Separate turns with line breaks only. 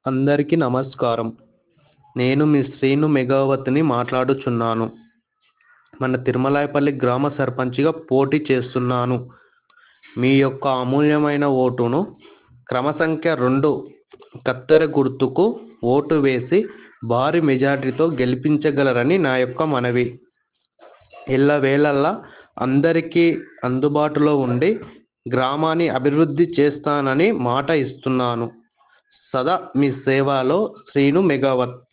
అందరికీ నమస్కారం నేను మీ శ్రీను మెగావత్ని మాట్లాడుచున్నాను మన తిరుమలాయపల్లి గ్రామ సర్పంచ్గా పోటీ చేస్తున్నాను మీ యొక్క అమూల్యమైన ఓటును క్రమ సంఖ్య రెండు కత్తెర గుర్తుకు ఓటు వేసి భారీ మెజార్టీతో గెలిపించగలరని నా యొక్క మనవి ఎల్లవేళలా అందరికీ అందుబాటులో ఉండి గ్రామాన్ని అభివృద్ధి చేస్తానని మాట ఇస్తున్నాను సదా మీ సేవలో శ్రీను మెగావత్